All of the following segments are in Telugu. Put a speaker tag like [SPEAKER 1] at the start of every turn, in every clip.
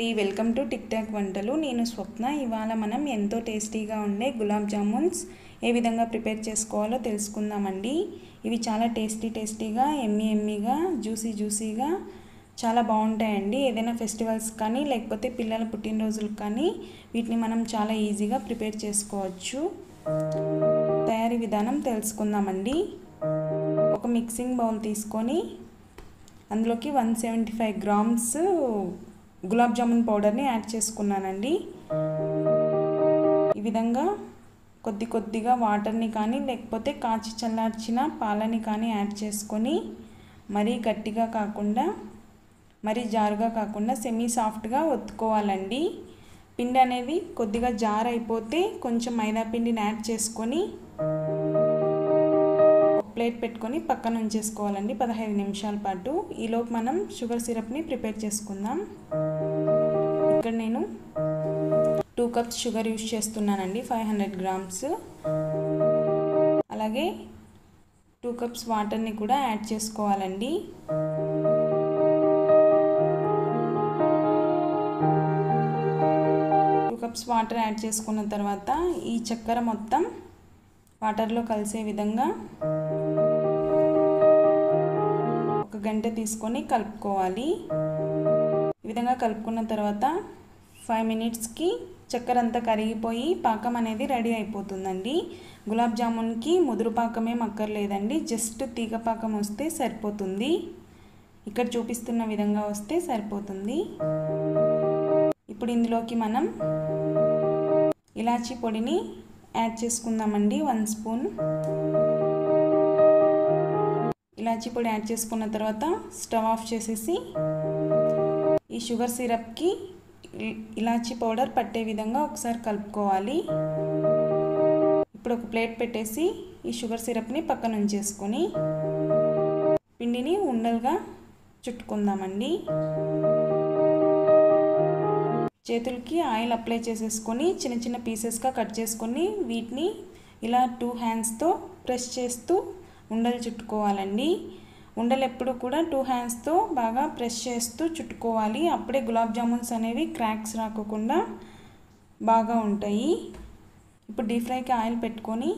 [SPEAKER 1] వెల్కమ్ టు టిక్ టాక్ వంటలు నేను స్వప్న ఇవాళ మనం ఎంతో టేస్టీగా ఉండే గులాబ్ జామున్స్ ఏ విధంగా ప్రిపేర్ చేసుకోవాలో తెలుసుకుందామండి ఇవి చాలా టేస్టీ టేస్టీగా ఎమ్మి ఎమ్మిగా జ్యూసీ జ్యూసీగా చాలా బాగుంటాయండి ఏదైనా ఫెస్టివల్స్ కానీ లేకపోతే పిల్లల పుట్టినరోజులకు కానీ వీటిని మనం చాలా ఈజీగా ప్రిపేర్ చేసుకోవచ్చు తయారీ విధానం తెలుసుకుందామండి ఒక మిక్సింగ్ బౌల్ తీసుకొని అందులోకి one seventy five grams gulab jamun పౌడర్ని యాడ్ చేసుకున్నానండి ఈ విధంగా కొద్ది కొద్దిగా వాటర్ని కానీ లేకపోతే కాచి చల్లార్చిన పాలని కానీ యాడ్ చేసుకొని మరీ గట్టిగా కాకుండా మరీ జారుగా కాకుండా సెమీ సాఫ్ట్గా ఒత్తుకోవాలండి పిండి అనేది కొద్దిగా జార్ అయిపోతే కొంచెం మైదా పిండిని యాడ్ చేసుకొని ప్లేట్ పెట్టుకొని పక్కన ఉంచేసుకోవాలండి పదహైదు నిమిషాల పాటు ఈలోపు మనం షుగర్ సిరప్ని ప్రిపేర్ చేసుకుందాం ఇక్కడ నేను టూ కప్స్ షుగర్ యూస్ చేస్తున్నానండి ఫైవ్ హండ్రెడ్ గ్రామ్స్ అలాగే టూ కప్స్ వాటర్ని కూడా యాడ్ చేసుకోవాలండి టూ కప్స్ వాటర్ యాడ్ చేసుకున్న తర్వాత ఈ చక్కెర మొత్తం వాటర్లో కలిసే విధంగా ఒక గంట తీసుకొని కలుపుకోవాలి ఈ విధంగా కలుపుకున్న తర్వాత ఫైవ్ మినిట్స్కి చక్కెర అంతా కరిగిపోయి పాకం అనేది రెడీ అయిపోతుందండి గులాబ్ జామున్కి ముదురు పాకమే అక్కర్లేదండి జస్ట్ తీగ పాకం వస్తే సరిపోతుంది ఇక్కడ చూపిస్తున్న విధంగా వస్తే సరిపోతుంది ఇప్పుడు ఇందులోకి మనం ఇలాచీ పొడిని యాడ్ చేసుకుందామండి వన్ స్పూన్ ఇలాచీ పొడి యాడ్ చేసుకున్న తర్వాత స్టవ్ ఆఫ్ చేసేసి ఈ షుగర్ సిరప్కి ఇలాచీ పౌడర్ పట్టే విధంగా ఒకసారి కలుపుకోవాలి ఇప్పుడు ఒక ప్లేట్ పెట్టేసి ఈ షుగర్ సిరప్ని పక్కన ఉంచేసుకొని పిండిని ఉండలుగా చుట్టుకుందామండి చేతులకి ఆయిల్ అప్లై చేసేసుకొని చిన్న చిన్న పీసెస్గా కట్ చేసుకొని వీటిని ఇలా టూ హ్యాండ్స్తో ప్రెస్ చేస్తూ ఉండలు చుట్టుకోవాలండి ఉండలు ఎప్పుడు కూడా టూ హ్యాండ్స్తో బాగా ప్రెస్ చేస్తూ చుట్టుకోవాలి అప్పుడే గులాబ్ జామున్స్ అనేవి క్రాక్స్ రాకోకుండా బాగా ఉంటాయి ఇప్పుడు డీప్ ఫ్రైకి ఆయిల్ పెట్టుకొని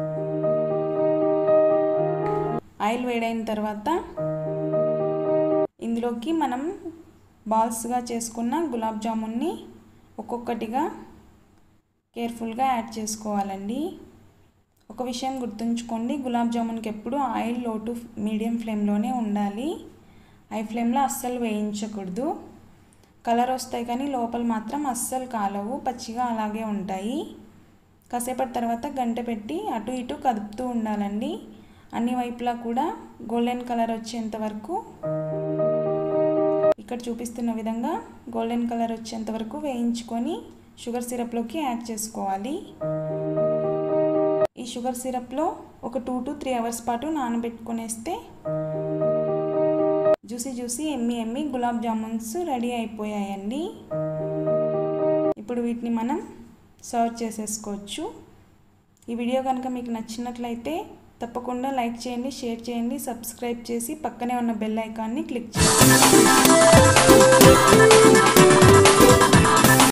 [SPEAKER 1] ఆయిల్ వేడైన తర్వాత ఇందులోకి మనం బాల్స్గా చేసుకున్న గులాబ్ జామున్ని ఒక్కొక్కటిగా కేర్ఫుల్గా యాడ్ చేసుకోవాలండి ఒక విషయం గుర్తుంచుకోండి గులాబ్ జామున్కి ఎప్పుడు ఆయిల్ లో టు మీడియం ఫ్లేమ్లోనే ఉండాలి హై ఫ్లేమ్లో అస్సలు వేయించకూడదు కలర్ వస్తాయి కానీ లోపల మాత్రం అస్సలు కాలవు పచ్చిగా అలాగే ఉంటాయి కాసేపటి తర్వాత గంట పెట్టి అటు ఇటు కదుపుతూ ఉండాలండి అన్ని వైపులా కూడా గోల్డెన్ కలర్ వచ్చేంత వరకు ఇక్కడ చూపిస్తున్న విధంగా గోల్డెన్ కలర్ వచ్చేంత వరకు వేయించుకొని షుగర్ సిరప్లోకి యాడ్ చేసుకోవాలి ఈ షుగర్ సిరప్లో ఒక టూ టు త్రీ అవర్స్ పాటు నానబెట్టుకునేస్తే జ్యూసీ జ్యూసీ ఎమ్మి ఎమ్మి గులాబ్ జామున్స్ రెడీ అయిపోయాయండి ఇప్పుడు వీటిని మనం సర్వ్ చేసేసుకోవచ్చు ఈ వీడియో కనుక మీకు నచ్చినట్లయితే తప్పకుండా లైక్ చేయండి షేర్ చేయండి సబ్స్క్రైబ్ చేసి పక్కనే ఉన్న బెల్ ఐకాన్ని క్లిక్ చేయండి